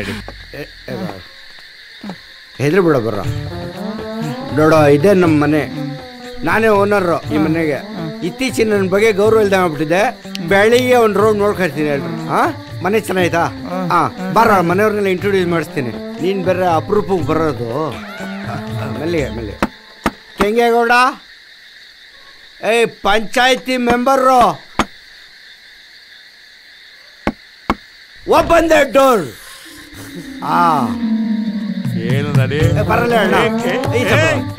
ಹೆದ್ರು ಬಿಡ ಬರ್ರ ನೋಡೋ ಇದೇ ನಮ್ಮ ಮನೆ ನಾನೇ ಓನರು ಈ ಮನೆಗೆ ಇತ್ತೀಚಿನ ನನ್ನ ಬಗ್ಗೆ ಗೌರವ ಇಲ್ದಂಗೆ ಆಗ್ಬಿಟ್ಟಿದೆ ಬೆಳಿಗ್ಗೆ ಒಂದು ರೌಂಡ್ ನೋಡ್ಕೊಳ್ತೀನಿ ಹೇಳ್ರಿ ಹಾ ಮನೆ ಚೆನ್ನಾಯ್ತಾ ಹಾ ಬರ ಮನೆಯವ್ರನ್ನೆಲ್ಲ ಇಂಟ್ರೊಡ್ಯೂಸ್ ಮಾಡಿಸ್ತೀನಿ ನೀನು ಬೇರೆ ಅಪರೂಪಕ್ಕೆ ಬರೋದು ಮೆಲ್ಲಿಗೆ ಮೆಲ್ಲಿಗೆ ಕೆಂಗೇಗೌಡ ಏಯ್ ಪಂಚಾಯತಿ ಮೆಂಬರು ಓಪನ್ ದ ಡೋರ್ ಆ ಏನು ನಡಿ ಏ, ಬರಲ್ಲ ಅಣ್ಣ ಈಚೆ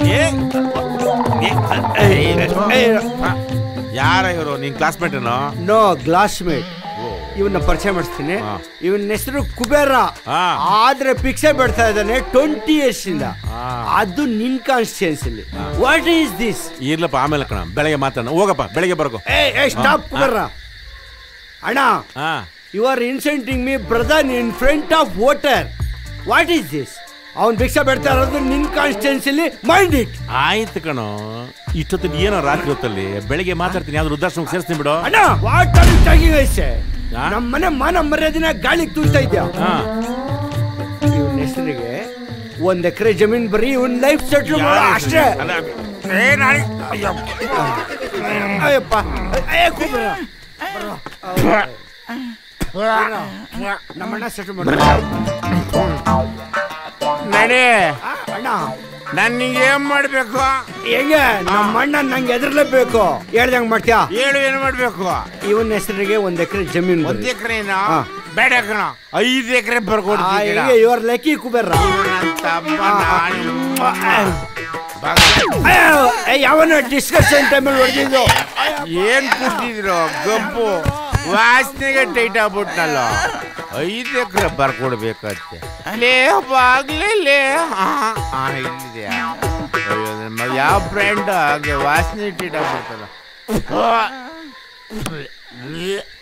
ಬಾ. ಯಾರ ಇವರು ನಿನ್ ಕ್ಲಾಸ್ಮೇಟ್ ಏನೋ ನೋ ಗ್ಲಾಸ್ ಮೇಟ್ ಇವನ್ನ ಪರಿಚಯ ಮಾಡಿಸ್ತೀನಿ ಹಾ. ಇವನ ಹೆಸರು ಕುಬೇರ ಹಾ. ಆದ್ರೆ ಭಿಕ್ಷೆ ಬಿಡ್ತಾ ಇದ್ದಾನೆ ಟ್ವೆಂಟಿ ಇಯರ್ಸ್ ಇಂದ ಹಾ. ಅದು ನಿನ್ ಕಾನ್ಸ್ಟಿಟ್ಯೂನ್ಸಿಲಿ ವಾಟ್ ಈಸ್ ದಿಸ್ ಇರ್ಲಪ್ಪ ಆಮೇಲೆ ಕಣ ಬೆಳಗ್ಗೆ ಮಾತಾಡ ಹೋಗಪ್ಪ ಬೆಳಗ್ಗೆ ಬರ್ಕೋ ಏ ಏ ಸ್ಟಾಪ್ ಕುಬೇರ ಅಣ್ಣ ಹಾ you are inciting me brother in front of voter what is this ಅವ್ನ್ ಭಿಕ್ಷೆ ಬಿಡ್ತಾ ಇರೋದು ನಿನ್ ಕಾನ್ಸ್ಟಿಟ್ಯೂನ್ಸಿಲಿ ಮೈಂಡ್ ಇಟ್ ಆಯ್ತು ಕಣೋ ಇಷ್ಟೊತ್ತಿನ ಏನೋ ರಾತ್ರಿ ಹೊತ್ತಲ್ಲಿ ಬೆಳಗ್ಗೆ ಮಾತಾಡ್ತೀನಿ ಯಾವ್ದು ವೃದ್ಧಾಶ್ರಮಕ್ಕೆ ಸೇರಿಸ್ತೀನಿ ಬಿಡು ಅಣ್ಣ ವಾಟ್ ಆರ್ ಯು ಟಾಕಿಂಗ್ ಐಸೆ ಹಾ? ನಮ್ಮ ಮನೆ ಮಾನ ಮರ್ಯಾದಿನ ಗಾಳಿಗೆ ತುಳ್ತಾ ಇದ್ಯಾ ಹಾ ಇವನ್ ಹೆಸರಿಗೆ ಒಂದ್ ಎಕರೆ ಜಮೀನ್ ಬರೀ ಇವನ್ ಲೈಫ್ ಸೆಟ್ಲ್ ಮಾಡೋ ಅಷ್ಟೇ ಅಲ್ಲ, ಏ ನಾಳೆ- ಅಯ್ಯೋ. ಅಯ್ಯಪ್ಪ ಏ ಕುಬ್ರ ನಮ್ಮಣ್ಣ ಸೆಟ್ಲ್ ಮಾಡ ನಡಿ ಅಣ್ಣ ನನಗೆ ಏನ್ ಮಾಡ್ಬೇಕು ಹೆಂಗೆ ನಮ್ಮಣ್ಣ ನಂಗೆ ಎದುರ್ಲೇಬೇಕು ಹೇಳ್ದಂಗ್ ಮಾಡ್ತೀಯಾ ಹೇಳು ಏನ್ ಮಾಡ್ಬೇಕು ಇವನ್ ಹೆಸರಿಗೆ ಒಂದ್ ಎಕರೆ ಜಮೀನ್ ಒಂದ್ ಎಕರೆನಾ ಹಾ. ಬೇಡ ಕಣ ಐದು ಎಕರೆ ಬರ್ಕೊಡ್ತೀನಿ ಇವ್ರ ಲೆಕ್ಕಿ ಕುಬೇರ ಯಾವನ ಡಿಸ್ಕಷನ್ ಟೈಮಲ್ಲಿ ಹೊಡೆದಿದ್ದು ಏನ್ ಕೊಟ್ಟಿದ್ರು ಗಬ್ಬು ವಾಸನೆಗೆ ಟೈಟ್ ಆಗ್ಬಿಟ್ನಲ್ಲ ಐದು ಎಕರೆ ಬರ್ಕೊಡ್ಬೇಕಂತೆ ಲೇ ಬಾಗ್ಲೇ ಲೇ ಹಾ ಹಾ, ಇಲ್ಲಿದೆ ಅಯ್ಯೋ ನನ್ನ ಮಗ ಯಾವ ಬ್ರ್ಯಾಂಡ್ ಹಾಗೆ ವಾಸನೆ ಟೈಟ್ ಆಗ್ಬಿಡ್ತಲ್ಲ